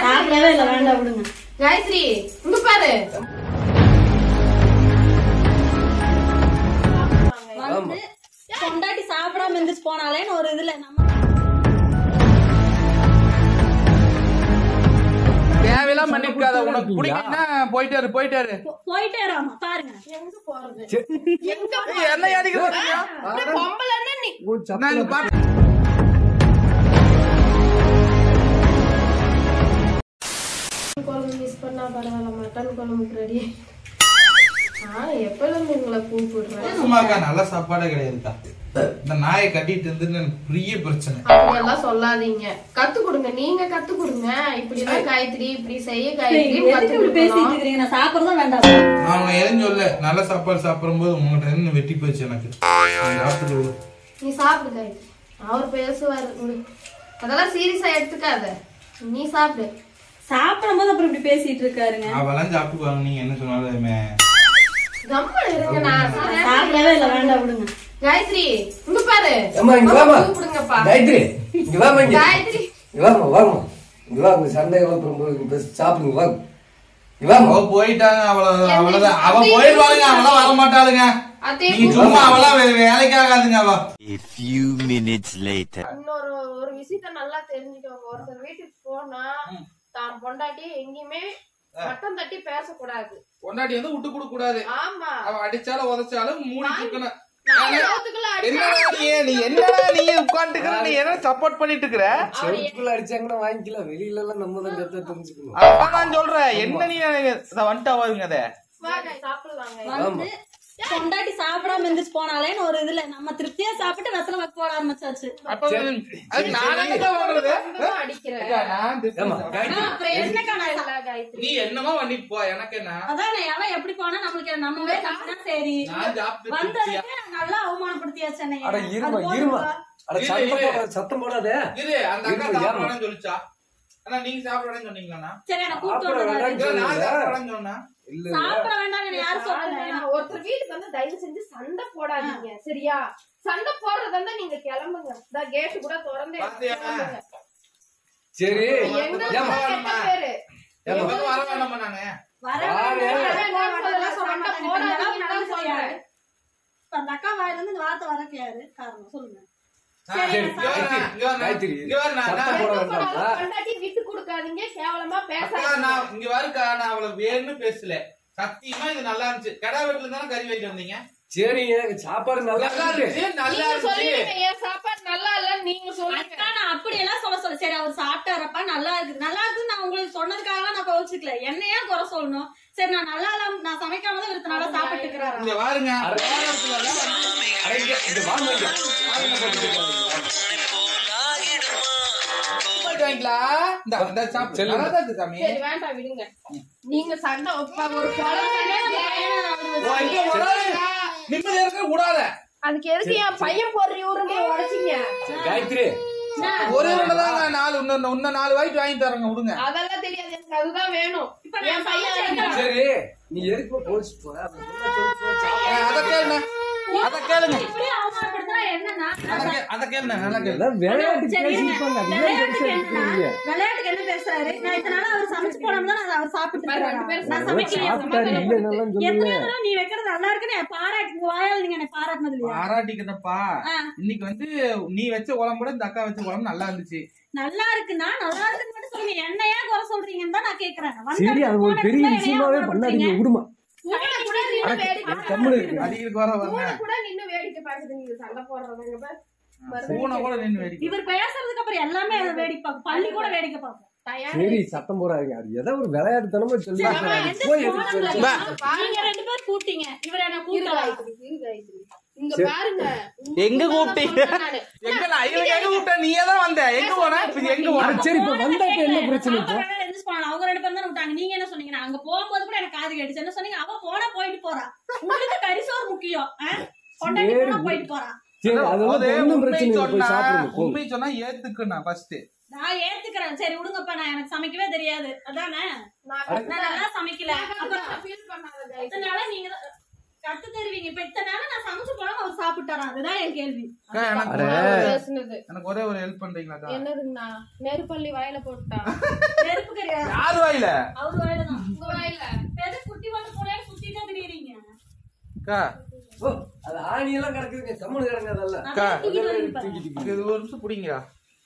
சாப்பிடவே இல்ல வேண்டாம் விடுங்க காயத்ரி இங்க பாரு வந்து கொண்டாட்டி சாப்பிடாம எந்திரிச்சு போனாலேன்னு ஒரு இதுல நம்ம தேவையெல்லாம் பண்ணிருக்காத உனக்கு பிடிக்குன்னா போயிட்டாரு போயிட்டாரு போ- போயிட்டே ராமா பாருங்க எங்க போறது ஏய், என்ன அடிக்கிறது பொம்பளைன்னா நீ நான் இங்க பாத்து- குழம்பு மிஸ் பண்ணா பரவாயில்ல மட்டன் குழம்புக்கு ரெடி ஆ எப்பல இருந்து உங்களை கூப்பிடுறேன் சும்மாக்கா நல்ல சாப்பாடே கிடையாதுக்கா இந்த நாயை கட்டிட்டு இருந்து எனக்கு பெரிய பிரச்சனை அப்படியெல்லாம் சொல்லாதீங்க கத்து கொடுங்க நீங்க கத்து கொடுங்க இப்படிதான் காயத்ரி இப்படி செய்ய காயத்ரி எதுக்கு இப்படி பேசிட்டு இருக்கீங்க நான் சாப்பிடறதும் வேண்டாம் நான் உன்னை எதுவும் சொல்ல நல்ல சாப்பாடு சாப்பிடும்போது உங்கள்கிட்ட இருந்து வெட்டி போச்சு எனக்கு நீ சாப்பிட்டு விடு. நீ சாப்பிடு காயத்ரி அவர் பேசுவாரு விடு. அதெல்லாம் சீரியஸா எடுத்துக்காத நீ சாப்பிடு சாப்பிடும்போது அப்புறம் இப்படி பேசிட்டு இருக்காருங்க அவெல்லாம் சாப்பிட்டுக்குவாங்க நீங்க என்ன சொன்னாலும் கம்மன் இருங்க நான் சொல்றேன். சாப்பிடவே இல்ல வேண்டாம் விடுங்க காயத்ரி இங்க பாரு அம்மா இங்க அம்மா வாமா கூப்பிடுங்கப்பா காயத்ரி இங்க வாமா இங்க காயத்ரி இங்க வாமா வாமா இங்க வா உங்க சண்டை அப்புறம் பேச சாப்பிடுங்க வாங்க இங்க வாமா அவ போயிட்டாங்க அவ்வளவு அவ்வளவுதான் அவ போயிடுவாளுங்க அவெல்லாம் வர மாட்டாளுங்க அதே நீங்க சும்மா அவெல்லாம் வே- வேலைக்கு ஆகாதுங்க அவ A few minutes later. இன்னொரு ஒரு விஷயத்த நல்லா தெரிஞ்சுக்கோங்க ஒருத்தர் வீட்டுக்கு போனா தான் பொண்டாட்டி எங்கேயுமே மட்டம் தட்டி பேசக்கூடாது பொண்டாட்டி வந்து விட்டு கொடுக்க கூடாது ஆமா அவ அடிச்சாலும் உதைச்சாலும் மூடிட்டு இருக்கணும் நாலு ரோட்டுக்குள்ள அடி- என்னடா நீ நீ என்னடா நீ உட்காந்துக்கிற நீ என்ன சப்போர்ட் பண்ணிட்டு இருக்கிற செருப்புல அடிச்சாங்கன்னா வாங்கிக்கலாம் வெளியில எல்லாம் நம்ம தான் கத்த தெரிஞ்சுக்கணும் அதான் நான் சொல்றேன் என்ன நீ இத வந்துட்டா வருங்க அத வாங்க சாப்பிடலாங்க வந்து கொண்டாட்டி சாப்பிடாம எந்திரிச்சு போனாலேன்னு ஒரு இதுல நம்ம திருப்தியா சாப்பிட்டு வெத்தலை வைக்க போட ஆரம்பிச்சாச்சு அப்ப அதுக்கு நான் என்ன பண்றது தான் அடிக்கிறேன் அக்கா, நான் திருப்பி ஏமா சாப்பிடுறேன். காயத்ரி அப்புறம் என்னக்கா நான் இல்ல, காயத்ரி நீ என்னமோ பண்ணிட்டு போ எனக்கு என்ன அதான் எவன் எப்படி போனா நம்மளுக்கு நம்ம வேலை நம்மனா சரி நான் சாப்பிட்டு திருப்தியா- வந்ததுக்கு நல்லா அவமானப்படுத்தியாச்சு என்னைய. அட அது இருமா போதும்பா. இருமா அட இரு, சத்தம் இரு. போடாத சத்தம் போடாதே இரு அந்த அக்கா இரு, சாப்பிட ஏம்மா? வேணாம்னு சொல்லிச்சா ஆனா நீங்க சாப்பிட வேணாம்னு சொன்னீங்களா சரி என்ன கூப்பிட்டு சாப்பிட வந்தாரு. வேண்டாம்னு இல்ல, நான் சொல்லல. சாப்பிட வேணாம்னு சொன்னா இல்ல சாப்பிட வேண்டாம் யாரு சொன்னது நான் ஒருத்தர் வீட்டுக்கு வந்து தயவு செஞ்சு சண்டை போடாதீங்க சரியா சண்டை போடுறதா இருந்தா நீங்க கிளம்புங்க இந்த கேட் கூட திறந்து பாத்தியா? கிளம்புங்க. சரி எங்களுக்கு ஏமா தான் கெட்ட பேரு ஏமா இவங்க வர வேண்டாமா நானு வர வாரு. வேண்டாம், வர வேண்டாம், அதெல்லாம் சொல்ல சண்டை மாட்டாங்க. இப்ப இந்த அளவுக்கு போடாதீங்கன்னு தான் நடந்துச்சு யாரு? சொல்றேன். இப்ப அந்த அக்கா வாயில இருந்து இந்த வார்த்தை வரக்கு யாரு காரணம் சொல்லுங்க சரி, சரி, இங்க வர, இங்க வர, காயத்ரி, இங்க வர, நான்- சத்தம் நான்- போட எப்ப வேண்டாம்ப்பா. போனாலும் பொண்டாட்டி விட்டு கொடுக்காதீங்க கேவலமா அக்கா, பேசாதீங்க நான் இங்க வருக்கா நான் அவளை வேணும்னு பேசல சத்தியமா இது நல்லா இருந்துச்சு கடா வீட்டுல தானே கறி வாங்கிட்டு வந்தீங்க சரிங்க சாப்பாடு நல்லா நல்லா இருக்கு இருந்துச்சு நல்லா நீங்க இருந்துச்சு சொல்லுவீங்க என் சாப்பாடு நல்லா இல்லன்னு நீங்க சொல்லுங்க அக்கா நான் அப்படி எல்லாம் சொல்ல சொல்ல சரி அவர் சாப்பிட்டாரப்பா நல்லா இருக்கு நல்லா இருக்குன்னு நான் உங்களுக்கு சொன்னதுக்காக நான் கோவிச்சுக்கல என்ன ஏன் குறை சொல்லணும் சரி நான் நல்லா இல்லாம நான் சமைக்காம தான் இவருக்கு நல்லா சாப்பிட்டு இருக்கிறாரா இங்க பாருங்க அட. போராட்டத்துல எல்லாம் வந்து அட, இங்க, இங்க வாங்க இங்க. சத்தம் போட்டுட்டு இருக்காதீங்க. போயிட்டு வாங்கிக்கலாம் இந்த இந்த சாப்பிடு செல்லுங்க. நல்லா தான் இருக்கு சாமி சரி வேண்டாம் விடுங்க நீங்க சண்டை வைப்பா ஒரு குழந்தை ஓ, இங்க விடாதீங்க. நிம்மதியா இருக்க விடாத அதுக்கு எதுக்கு என் பையன் போடுற உருண்டையை உடைச்சிங்க சரி, காயத்ரி ஒரே ஒண்ணு தான் நான் நாலு இன்னும் இன்னும் நாலு வாய்ட்டு வாங்கி தரேங்க விடுங்க அதெல்லாம் தெரியாது எனக்கு அதுதான் வேணும் இப்ப நான் என் பையன் சமைச்சேன். கேட்கறான். சரி நீ எதுக்கு போச்சு போற அதை சொன்னா சொல்லிட்டு போ, சாப்பிடு. ஏ, அத கேளுங்க அத கேளுங்க இப்படி அவமானப்படுத்தினா என்னன்னா அத கே- அத கேளுங்க நல்லா கேளுங்க எல்லாம் விளையாட்டு சரி, இருங்க. பேசிப்பாங்க அது ஏன் விளையாட்டுக்கு பெருசா என்னன்னா, எடுத்துக்கிறீங்க? விளையாட்டுக்கு என்ன பேசுறாரு நான் இத்தனை நாள் அவர் சமைச்சு போனோம் தான் அவர் சாப்பிட்டு பாரு, ரெண்டு இருக்காரா? பேரும் நான் அவர் சமைக்கலையா சாப்பிட்டாரு சமைக்கலையா? இல்லைன்னெல்லாம் எத்தனை சொல்லல தடவை நீ வைக்கிறது நல்லா இருக்குன்னு பாராட்டு உங்க வாயால் நீங்க என்ன பாராட்டினது இல்லையா பாராட்டிக்கிறப்பா ஆ. இன்னைக்கு வந்து நீ வச்ச குழம்பு இந்த அக்கா வச்ச குழம்பு நல்லா இருந்துச்சு நல்லா இருக்குன்னா நல்லா இருக்குன்னு மட்டும் சொல்லுங்க என்ன ஏன் குறை சொல்றீங்கன்னு தான் நான் கேக்குறேன் வந்த சரி அது ஒரு இடத்துக்கு பெரிய போன இடத்துல விஷயமாவே ஏன் பண்ணாதீங்க அவமானப்படுத்துறீங்க? விடுமா பூனை கூட நின்னு வேடிக்கை கம்முனு இருக்கு அடிக்கிறதுக்கு வர வரல பூனை கூட நின்னு வேடிக்கை பாக்குது நீங்க சண்டை போடுறதுங்க பாரு. பூனை கூட நின்னு வேடிக்கை இவர் பேசுறதுக்கு அப்புறம் எல்லாமே அதை வேடிக்கை பார்க்கும் பள்ளி கூட வேடிக்கை பார்க்கும் தயார் சரி சத்தம் போடாதீங்க அது ஏதோ ஒரு விளையாட்டுத்தனமா சொல்லி சரி, அம்மா, எந்த போய் போன எதுக்கு பிள்ளை? பிரச்சனை? நீங்க ரெண்டு பேர் கூப்பிட்டீங்க இவர் என்ன இரு கூட்டலாம் காயத்ரி, இரு காயத்ரி. இங்க சரி. பாருங்க எங்க கூப்பிட்டீங்க? சொல்றேன் நானு. எங்க நான் இவங்க எங்க கூப்பிட்ட நீயே தான் வந்த எங்க போன இப்ப எங்க அட போன சரி இப்ப வந்தா இப்ப என்ன பிரச்சனை இப்போ அவங்க ரெண்டு போனாங்க அவங்க ரெண்டு பேரும் தான் விட்டாங்க நீங்க என்ன சொன்னீங்க நான் அங்க போகும்போது கூட எனக்கு காது கேட்டுச்சு என்ன சொன்னீங்க அவ போனா போயிட்டு போறா உங்களுக்கு கரிசோர் முக்கியம் ஆ? கொண்டாடி சரி. போனா போயிட்டு போறா சரி அதெல்லாம் அதாவது ஒண்ணும் உண்மை பிரச்சனை இல்லை போய் சொன்னா சாப்பிடுங்க போங்க. உண்மை சொன்னா ஏத்துக்கணும் ஃபர்ஸ்ட் நான் ஏத்துக்கிறேன் சரி விடுங்கப்பா நான் எனக்கு சமைக்கவே தெரியாது அதானே நான் நான் நல்லா சமைக்கல அப்புறம் feel பண்ணாத காயத்ரி. இத்தனை நாளா நீங்க தான் கத்து தருவீங்க இப்ப இத்தனை நாளா நான் சமைச்சு போனா அவர் சாப்பிட்டாராம் அதுதான் என் கேள்வி எனக்கு அட. பேசுனது எனக்கு ஒரே ஒரு ஹெல்ப் பண்றீங்களாக்கா என்னதுங்கண்ணா நெருப்பள்ளி வாயில போட்டா நெருப்பு கறி வாயில அவர் வாயில தான் உங்க வாயில பெரு குட்டி வந்து போறேன் சுத்திட்டே திரியுறீங்க அக்கா ஓ அது ஆணியெல்லாம் கிடக்குதுங்க கம்முனு கிடங்க அதெல்லாம் அக்கா தூக்கிட்டு வந்து பாருங்க. இது ஒரு நிமிஷம் பிடிங்கடா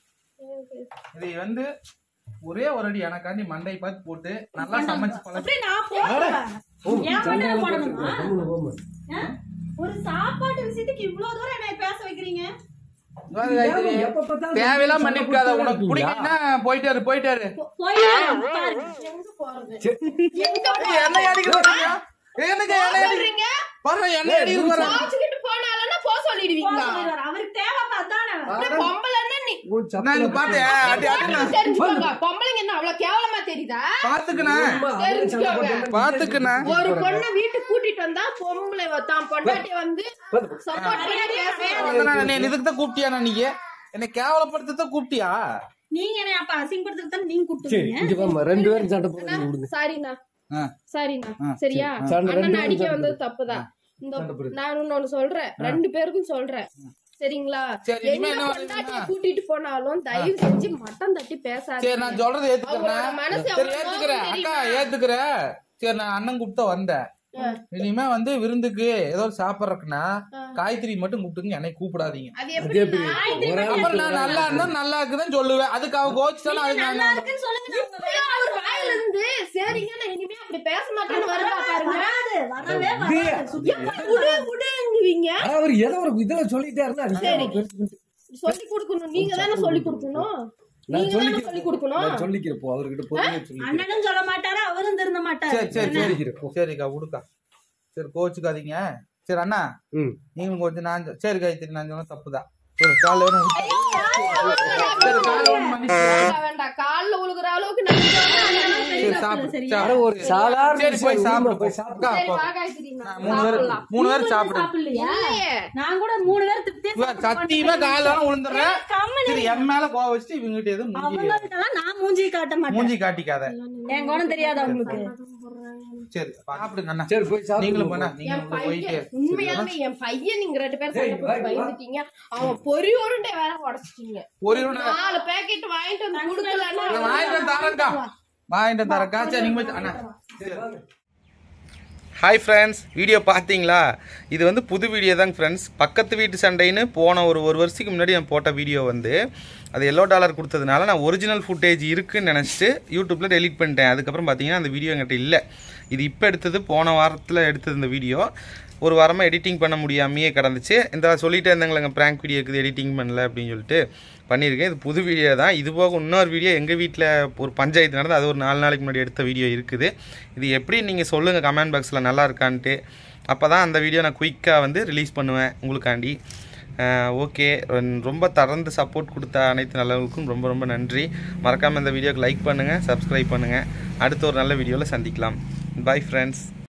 இதை வந்து ஒரே ஒரு அடி எனக்காண்டி மண்டை பார்த்து போட்டு நல்லா சமைச்சு பழக்கம் அப்படியே நான் போடுறேன் என் மண்டையில போடணுமா கம்முனு போமா ஆ? ஒரு சாப்பாட்டு விஷயத்துக்கு இவ்வளவு தூரம் என்னை பேச வைக்கிறீங்க எப்ப பார்த்தாலும் தேவையெல்லாம் பண்ணிருக்காத உனக்கு பிடிக்கலன்னா போயிட்டாரு போயிட்டாரு போ- போயிட்டு பாருங்க எங்க போறது ஏய், என்னை அடிக்க மாட்டீங்க எனக்கு என்னை அடி சொல்றீங்க பாருங்க என்னை அடிக்க வர சாச்சுக்கிட்டு போனாலும் போ போ சொல்லிடுவீங்களா சொல்லிடுவாரு. அவருக்கு தேவை அதானே அப்படியே பொம்பளைன்னா நீ உன் நான் சப்பல் இங்க பார்த்தேன் அடி அடிண்ணா தெரிஞ்சுக்கோங்க பொம்பளைங்க என்ன அவ்வளவு கேவலமா தெரியுதா பாத்துக்கண்ணா அம்மா, அவன் சண்டை போட்டு பாத்துக்கண்ணா ஒரு பொண்ணை வீட்டுக்கு கூட்டிட்டு வந்தா பொம்பளை வ- தான் பொண்டாட்டி வந்து சப்போர்ட் பண்ணி பேசணும் நீ இதுக்கு தான் கூப்பிட்டியா நீங்க என்னை கேவலப்படுத்த கூப்பிட்டியா நீங்க என்ன அப்ப அசிங்கப்படுத்துக்கு தான் நீங்க சரி கூப்பிட்டுருக்கீங்க இங்க வாம்மா ரெண்டு பேரும் சண்டை போடுங்க விடுங்க சாரிண்ணா ஆ. சாரிண்ணா ஆ, சரியா சண்டை ரெண்டு அண்ணன் பேரும் அடிக்க சண்டை வந்தது தப்புதான் இந்த சண்டை போடு. நான் இன்னொன்னு சொல்றேன் ரெண்டு பேருக்கும் சொல்றேன் சரிங்களா சரி, இனிமே எங்க என்ன பொண்டாட்டிய பண்ணுவீங்கன்னா? கூட்டிட்டு போனாலும் தயவு செஞ்சு மட்டம் தட்டி பேசாத சரி நான் சொல்றது ஏத்துக்கிறேன் அவங்களோட மனசு சரி எவ்வளவு ஏத்துக்கிறேன் நோகும் அக்கா தெரியுமா? ஏத்துக்கிறேன் சரி நான் அண்ணன் கூப்பிட்டு வந்தேன் இனிமே வந்து விருந்துக்கு ஏதோ ஒரு சாப்பிட்றதுக்குன்னா காய்கறி மட்டும் கூப்பிட்டுங்க என்னை கூப்பிடாதீங்க அது அதே எப்படின்னா போய் ஒரு ஆள் அப்புறம் நான் நல்லா இருந்தா நல்லா இருக்குதான் சொல்லுவேன் அதுக்கு அவ கோச்சுட்டாலும் அதுக்கு நல்லா நான் இருக்குன்னு சொல்லுங்க நான் உங்க இப்படியே அவர் வாயில இருந்து சரிங்க நான் இனிமே அப்படி பேச மாட்டேன்னு வருதா பாருங்க வராது வரவே இது- வராது சுத்தி விடு விடுங்குவீங்க அவர் ஏதோ ஒரு இதெல்லாம் சொல்லிட்டே இருந்தா அது சரி. ஏன் பெருசு பெருசு? சொல்லி கொடுக்கணும் நீங்க தானே சொல்லி கொடுக்கணும் நான் நீங்க தானே சொல்லி சொல்லிக்கிறேன் கொடுக்கணும் நான் சொல்லிக்கிறேன் போ அவர்கிட்ட பொறுமையா சொல்லிக்கிறேன் அண்ணனும் சொல்ல மாட்டாரு அவரும் திருந்த மாட்டாரு சரி சரி சரி சொல்லிக்கிறேன் போ. சரிக்கா விடுக்கா சரி கோச்சுக்காதீங்க சரி அண்ணா ம் நீங்களும் கொஞ்சம் நான் சொ- சரி காய்கறி நான் சொன்ன தப்புதான் சரி காலைல வேணும் சரி காலைல வேணும் மன்னிச்சு. வேண்டாம், வேண்டாம் கால்ல உழுகுற அளவுக்கு நான் சரி சாப்பிடு சரியா? அட ஒரு சாதாரண சரி போய் விஷயம், சாப்பிடு உண்மை, போய் சாப்பிடு அக்கா, சரி போ. வா காய்கறி நான் நான் மூணு பேர் சாப்பிடலாம். மூணு பேர் நீங்களும் சாப்பிடு சாப்பிடலையா இல்லையே நான் கூட மூணு பேர் திருப்தியா இவ சத்தியமா காலைல வேணும் விழுந்துடுறேன் கம்முனு சரி என் மேல கோவம் வச்சுட்டு இவங்கிட்ட எதுவும் மூஞ்சி அவங்க கிட்டலாம் நான் மூஞ்சி காட்ட மாட்டேன் மூஞ்சி காட்டிக்காத என் குணம் தெரியாதா உங்களுக்கு சரி சாப்பிடுங்க அண்ணா சரி போய் சாப்பிடு நீங்களும் போனா என் நீங்களும் உள்ள போயிட்டு பையன் உண்மையாலுமே என் பையன் நீங்க ரெண்டு பேரும் ஏய், சண்டை வா, போட்டு வா. பயந்துட்டீங்க அவன் பொறி உருண்டை வேற உடைச்சிட்டீங்க ஒரு ஒரு நேரம் நாலு பேக்கெட் வாங்கிட்டு வந்து நான் கொடுக்கலன்னா வாங்கிட்டு தரேன்க்கா வாங்கிட்டு தரேன்க்கா சரி நீங்க போய் அண்ணா ஹாய் ஃப்ரெண்ட்ஸ் வீடியோ பார்த்தீங்களா இது வந்து புது வீடியோ தாங்க ஃப்ரெண்ட்ஸ் பக்கத்து வீட்டு சண்டைன்னு போன ஒரு ஒரு வருஷத்துக்கு முன்னாடி நான் போட்ட வீடியோ வந்து அது எல்லோ டாலர் கொடுத்ததுனால நான் ஒரிஜினல் ஃபுட்டேஜ் இருக்குன்னு நினச்சிட்டு யூடியூப்பில் டெலீட் பண்ணிட்டேன் அதுக்கப்புறம் பார்த்தீங்கன்னா அந்த வீடியோ என்கிட்ட இல்லை இது இப்போ எடுத்தது போன வாரத்தில் எடுத்தது இந்த வீடியோ ஒரு வாரமாக எடிட்டிங் பண்ண முடியாமையே கிடந்துச்சு இந்த சொல்லிட்டே இருந்தாங்களேங்க ப்ராங்க் வீடியோ இருக்குது எடிட்டிங் பண்ணல அப்படின்னு சொல்லிட்டு பண்ணியிருக்கேன் இது புது வீடியோ தான் இது போக இன்னொரு வீடியோ எங்கள் வீட்டில் ஒரு பஞ்சாயத்து நடந்து அது ஒரு நாலு நாளைக்கு முன்னாடி எடுத்த வீடியோ இருக்குது இது எப்படி நீங்கள் சொல்லுங்கள் கமெண்ட் பாக்ஸில் நல்லா இருக்கான்ட்டு அப்போ தான் அந்த வீடியோ நான் குயிக்காக வந்து ரிலீஸ் பண்ணுவேன் உங்களுக்காண்டி ஓகே ரொம்ப தொடர்ந்து சப்போர்ட் கொடுத்த அனைத்து நல்லவங்களுக்கும் ரொம்ப ரொம்ப நன்றி மறக்காமல் இந்த வீடியோக்கு லைக் பண்ணுங்கள் சப்ஸ்கிரைப் பண்ணுங்கள் அடுத்த ஒரு நல்ல வீடியோவில் சந்திக்கலாம் பை ஃப்ரெண்ட்ஸ்